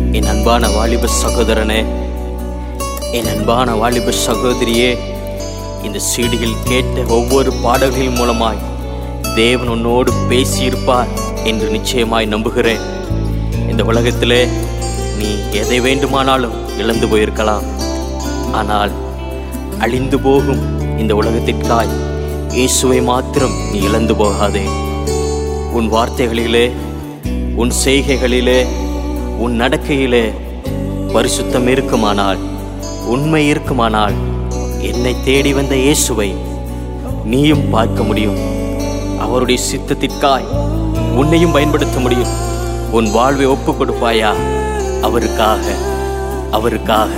என் அன்பான வாலிப சகோதரனே என் அன்பான வாலிப சகோதரியே இந்த சீடியில் கேட்ட ஒவ்வொரு பாடல்கள் மூலமாய் தேவன் உன்னோடு பேசியிருப்பார் என்று நிச்சயமாய் நம்புகிறேன் இந்த உலகத்திலே நீ எதை வேண்டுமானாலும் இழந்து போயிருக்கலாம் ஆனால் அழிந்து போகும் இந்த உலகத்திற்காய் இயேசுவை மாத்திரம் நீ இழந்து போகாதே உன் வார்த்தைகளிலே உன் செய்கைகளிலே உன் நடக்கையிலே பரிசுத்தம் இருக்குமானால் உண்மை இருக்குமானால் என்னை தேடி வந்த இயேசுவை நீயும் பார்க்க முடியும் அவருடைய சித்தத்திற்காய் உன்னையும் பயன்படுத்த முடியும் உன் வாழ்வை ஒப்பு கொடுப்பாயா அவருக்காக அவருக்காக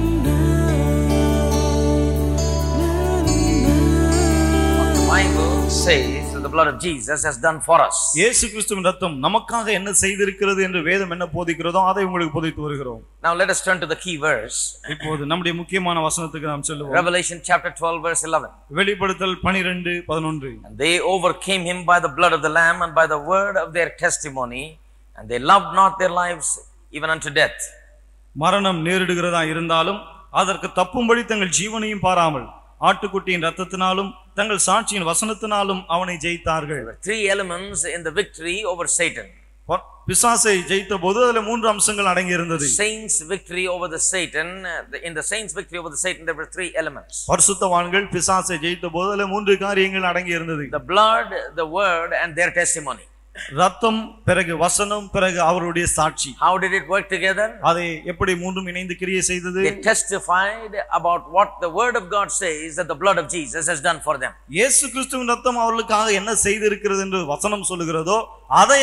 The Bible says that the blood of Jesus has done for us. இயேசு கிறிஸ்துவின் ரத்தம் நமக்காக என்ன செய்திருக்கிறது என்று வேதம் என்ன போதிக்கிறதோ அதை உங்களுக்கு போதித்து வருகிறோம் Now let us turn to the key verse. இப்போது நம்முடைய முக்கியமான வசனத்துக்கு நாம் செல்லுவோம் Revelation chapter 12 verse 11. வெளிப்படுத்தல் பனிரெண்டு பதினொன்று And they overcame him by the blood of the lamb and by the word of their testimony and they loved not their lives even unto death. மரணம் நேரிடுகிறதா இருந்தாலும் அதற்கு தப்பும்படி தங்கள் ஜீவனையும் பாராமல் ஆட்டுக்குட்டியின் ரத்தத்தினாலும் தங்கள் சாட்சியின் வசனத்தினாலும் அவனை ஜெயித்தார்கள் There were three elements in the victory over Satan. ப- பிசாசை ஜெயித்த போது அதுல மூன்று அம்சங்கள் அடங்கி இருந்தது Saints' victory over the Satan, uh, the- in the saints' victory over the Satan, there were three elements. பரிசுத்தவான்கள் பிசாசை ஜெயித்த போது அதுல மூன்று காரியங்கள் அடங்கி இருந்தது The blood, the word, and their testimony. ரத்தம் பிறகு வசனம் பிறகு அவருடைய சாட்சி How did it work together? அதை எப்படி மூன்றும் இணைந்து கிரியை செய்தது They testified about what the word of God says that the blood of Jesus has done for them. இயேசு கிறிஸ்துவின் ரத்தம் அவர்களுக்காக என்ன செய்திருக்கிறது என்று வசனம் சொல்லுகிறதோ அதை